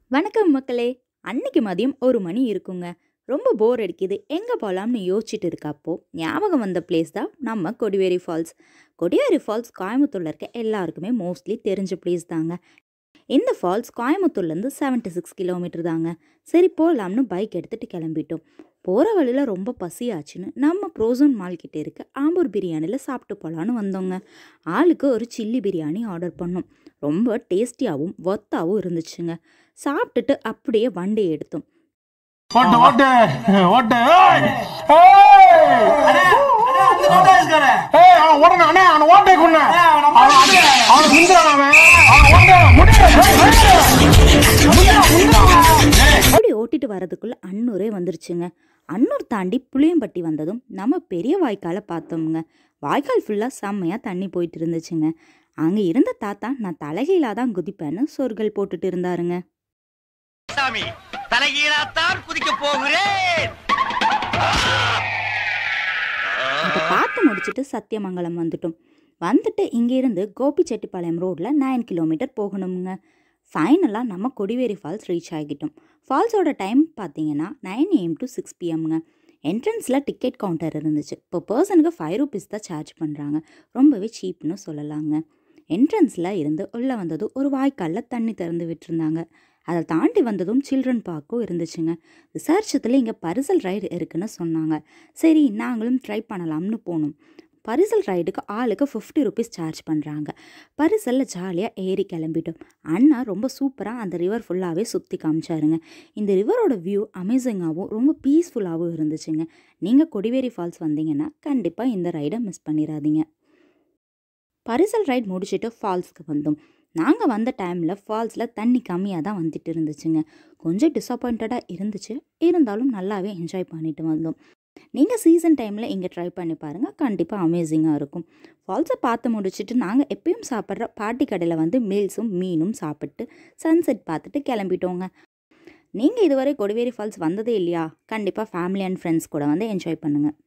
வணக்கம் மக்களே அன்னைக்கு மதியம் ஒரு மணி இருக்குங்க ரொம்ப போர் அடிக்குது எங்கே போகலாம்னு யோசிச்சுட்டு இருக்கப்போ ஞாபகம் வந்த பிளேஸ் தான் நம்ம கொடிவேரி ஃபால்ஸ் கொடிவேரி ஃபால்ஸ் கோயம்புத்தூரில் இருக்க எல்லாருக்குமே மோஸ்ட்லி தெரிஞ்ச பிளேஸ் தாங்க இந்த ஃபால்ஸ் கோயம்புத்தூர்லேருந்து 76 சிக்ஸ் கிலோமீட்டர் தாங்க சரி போகலாம்னு பைக் எடுத்துகிட்டு கிளம்பிட்டோம் போகிற வழியில் ரொம்ப பசியாச்சுன்னு நம்ம ப்ரோசன் மால் கிட்ட இருக்க ஆம்பூர் பிரியாணியில் சாப்பிட்டு போகலான்னு வந்தோங்க ஆளுக்கு ஒரு சில்லி பிரியாணி ஆர்டர் பண்ணோம் ரொம்ப டேஸ்டியாகவும் ஒத்தாகவும் இருந்துச்சுங்க சாப்பிட்டுட்டு அப்படியே வண்டி எடுத்தோம் ஓட்டு ஓட்டு ஓட்டு ஏய்! ஏய்! ஏய், அவன் ஓடுனா, அண்ணே, அவனை ஓட்டை கொன்னு. அவன் அடி- அவனை முந்துறான் அவன். அவனை ஓட்டை, முடியல. ஏய், அப்படி ஓட்டிட்டு வரதுக்குள்ள அன்னூரே வந்துருச்சுங்க அன்னூர் தாண்டி புளியம்பட்டி வந்ததும் நம்ம பெரிய வாய்க்காலை பார்த்தோமுங்க வாய்க்கால் ஃபுல்லாக செம்மையாக தண்ணி போயிட்டு இருந்துச்சுங்க அங்கே இருந்த தாத்தா நான் தலைகீழாக தான் குதிப்பேன்னு சொற்கள் போட்டுட்டு இருந்தாருங்க சாமி தலைகீழாத்தான் குதிக்க போகிறேன் இப்போ பார்த்து முடிச்சுட்டு சத்தியமங்கலம் வந்துட்டோம் வந்துட்டு இங்கேருந்து கோபிச்செட்டிப்பாளையம் ரோட்டில் நைன் கிலோமீட்டர் போகணுமுங்க ஃபைனலாக நம்ம கொடிவேரி ஃபால்ஸ் ரீச் ஆகிட்டோம் ஃபால்ஸோட டைம் பார்த்தீங்கன்னா நைன் ஏஎம் டு சிக்ஸ் பிஎம்ங்க என்ட்ரன்ஸில் டிக்கெட் கவுண்டர் இருந்துச்சு இப்போ பர்சனுக்கு ஃபைவ் ருபீஸ் தான் சார்ஜ் பண்ணுறாங்க ரொம்பவே சீப்னு சொல்லலாங்க என்ட்ரன்ஸில் இருந்து உள்ளே வந்தது ஒரு வாய்க்காலில் தண்ணி திறந்து விட்டுருந்தாங்க அதை தாண்டி வந்ததும் சில்ட்ரன் பார்க்கும் இருந்துச்சுங்க விசாரிச்சதுல இங்கே பரிசல் ரைடு இருக்குன்னு சொன்னாங்க சரி நாங்களும் ட்ரை பண்ணலாம்னு போனோம் பரிசல் ரைடுக்கு ஆளுக்கு ஃபிஃப்டி ருபீஸ் சார்ஜ் பண்ணுறாங்க பரிசலில் ஜாலியாக ஏறி கிளம்பிட்டோம் அண்ணா ரொம்ப சூப்பராக அந்த ரிவர் ஃபுல்லாகவே சுற்றி காமிச்சாருங்க இந்த ரிவரோட வியூ அமேசிங்காகவும் ரொம்ப பீஸ்ஃபுல்லாகவும் இருந்துச்சுங்க நீங்கள் கொடிவேரி ஃபால்ஸ் வந்தீங்கன்னா கண்டிப்பாக இந்த ரைடை மிஸ் பண்ணிடாதீங்க பரிசல் ரைட் முடிச்சுட்டு ஃபால்ஸ்க்கு வந்தோம் நாங்கள் வந்த டைமில் ஃபால்ஸில் தண்ணி கம்மியாக தான் வந்துட்டு இருந்துச்சுங்க கொஞ்சம் டிசப்பாயிண்டடாக இருந்துச்சு இருந்தாலும் நல்லாவே என்ஜாய் பண்ணிட்டு வந்தோம் நீங்கள் சீசன் டைமில் இங்கே ட்ரை பண்ணி பாருங்கள் கண்டிப்பாக அமேசிங்காக இருக்கும் ஃபால்ஸை பார்த்து முடிச்சுட்டு நாங்கள் எப்பயும் சாப்பிட்ற பாட்டி கடையில் வந்து மீல்ஸும் மீனும் சாப்பிட்டு சன்செட் பார்த்துட்டு கிளம்பிட்டோங்க நீங்கள் இதுவரை கொடிவேரி ஃபால்ஸ் வந்ததே இல்லையா கண்டிப்பாக ஃபேமிலி அண்ட் ஃப்ரெண்ட்ஸ் கூட வந்து என்ஜாய் பண்ணுங்கள்